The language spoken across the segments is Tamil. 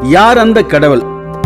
யார் அந்த கடவுள்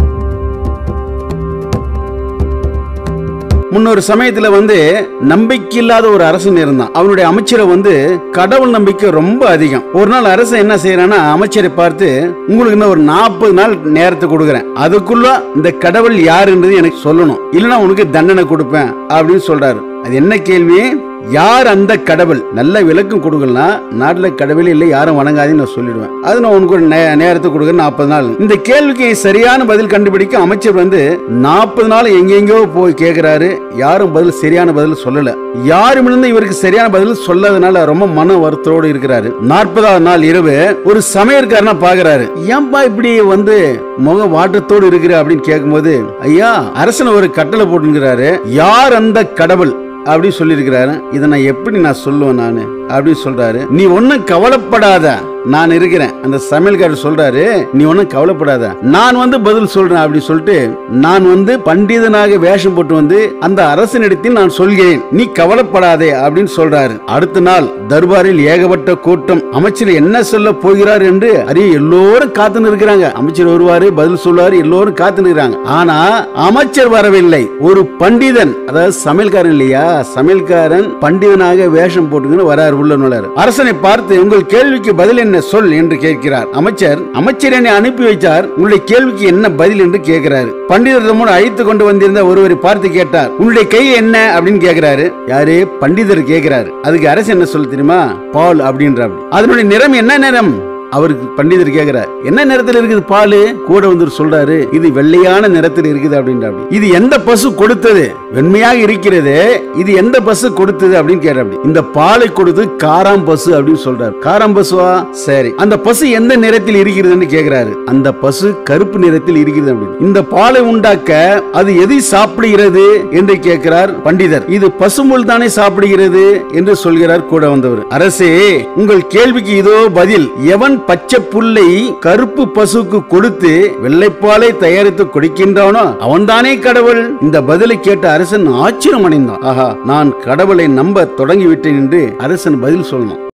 முன்னொரு சமயத்துல வந்து நம்பிக்கை இல்லாத ஒரு அரசன் இருந்தான் அவனுடைய அமைச்சரை வந்து கடவுள் நம்பிக்கை ரொம்ப அதிகம் ஒரு நாள் அரசன் என்ன செய்யறான்னா அமைச்சரை பார்த்து உங்களுக்கு இன்னும் ஒரு நாற்பது நாள் நேரத்தை கொடுக்குறேன் அதுக்குள்ள இந்த கடவுள் யாருன்றது எனக்கு சொல்லணும் இல்லைன்னா உனக்கு தண்டனை கொடுப்பேன் அப்படின்னு சொல்றாரு அது என்ன கேள்வி யார் அந்த கடவுள் நல்ல விளக்கம் கொடுக்கலாம் நாட்டுல கடவுள் இல்லை யாரும் வணங்காதுன்னு நான் சொல்லிடுவேன் அது நான் உனக்கு ஒரு நே- நேரத்தை கொடுக்குறேன் நாற்பது நாள் இந்த கேள்விக்கு சரியான பதில் கண்டுபிடிக்க அமைச்சர் வந்து நாற்பது நாள் எங்கெங்கயோ போய் கேட்கிறாரு யாரும் பதில் சரியான பதில் சொல்லல யாரும் இருந்து இவருக்கு சரியான பதில் சொல்லாதனால ரொம்ப மன வருத்தத்தோடு இருக்கிறாரு நாற்பதாவது நாள் இரவு ஒரு சமையற்காரனா பாக்குறாரு ஏன்பா இப்படி வந்து முக வாட்டத்தோடு இருக்கிற அப்படின்னு கேட்கும்போது ஐயா அரசன் ஒரு கட்டளை போட்டுங்கிறாரு யார் அந்த கடவுள் அப்படின்னு சொல்லியிருக்கிறாரு இதை நான் எப்படி நான் சொல்லுவேன் நான் அப்படின்னு சொல்றாரு நீ ஒன்னும் கவலைப்படாத நான் இருக்கிறேன் அந்த சமையல்காரர் சொல்றாரு நீ ஒன்னும் கவலைப்படாத நான் வந்து பதில் சொல்றேன் அப்படி சொல்லிட்டு நான் வந்து பண்டிதனாக வேஷம் போட்டு வந்து அந்த அரசனிடத்தில் நான் சொல்கிறேன் நீ கவலைப்படாதே அப்படின்னு சொல்றாரு அடுத்த நாள் தர்பாரில் ஏகப்பட்ட கூட்டம் அமைச்சர் என்ன சொல்ல போகிறார் என்று அறிய எல்லோரும் காத்து நிற்கிறாங்க அமைச்சர் வருவாரு பதில் சொல்லுவாரு எல்லோரும் காத்து நிற்கிறாங்க ஆனா அமைச்சர் வரவில்லை ஒரு பண்டிதன் அதாவது சமையல்காரன் இல்லையா சமையல்காரன் பண்டிதனாக வேஷம் போட்டுக்கின்னு வராரு உள்ள நுழையாரு அரசனை பார்த்து உங்கள் கேள்விக்கு பதில் என்ன சொல் என்று கேட்கிறார் அமைச்சர் அமைச்சர் என்னை அனுப்பி வைத்தார் உங்களுடைய கேள்விக்கு என்ன பதில் என்று கேட்கிறாரு பண்டிதர் தம்மோடு அழைத்து கொண்டு வந்திருந்த ஒருவரை பார்த்து கேட்டார் உன்னுடைய கை என்ன அப்படின்னு கேட்கிறாரு யாரு பண்டிதர் கேட்கிறாரு அதுக்கு அரசு என்ன சொல்ல தெரியுமா பால் அப்படின்ற அதனுடைய நிறம் என்ன நிறம் அவருக்கு பண்டிதர் கேக்குறார் என்ன நிறத்தில் இருக்குது பால் கூட வந்து சொல்றாரு இது வெள்ளையான நிறத்தில் இருக்குது அப்படின்றாரு இது எந்த பசு கொடுத்தது வெண்மையாக இருக்கிறது இது எந்த பசு கொடுத்தது அப்படின்னு கேட்டாரு இந்த பாலை கொடுத்து காராம் பசு அப்படின்னு சொல்றாரு காராம் பசுவா சரி அந்த பசு எந்த நிறத்தில் இருக்கிறதுன்னு கேக்குறாரு அந்த பசு கருப்பு நிறத்தில் இருக்கிறது அப்படின்னு இந்த பாலை உண்டாக்க அது எதை சாப்பிடுகிறது என்று கேட்கிறார் பண்டிதர் இது பசும்புல் தானே சாப்பிடுகிறது என்று சொல்கிறார் கூட வந்தவர் அரசே உங்கள் கேள்விக்கு இதோ பதில் எவன் பச்சை புல்லை கருப்பு பசுக்கு கொடுத்து வெள்ளைப்பாலை தயாரித்து கொடுக்கின்றானோ அவன்தானே கடவுள் இந்த பதிலை கேட்ட அரசன் ஆச்சரியம் அடைந்தான் ஆஹா நான் கடவுளை நம்ப தொடங்கிவிட்டேன் என்று அரசன் பதில் சொல்லணும்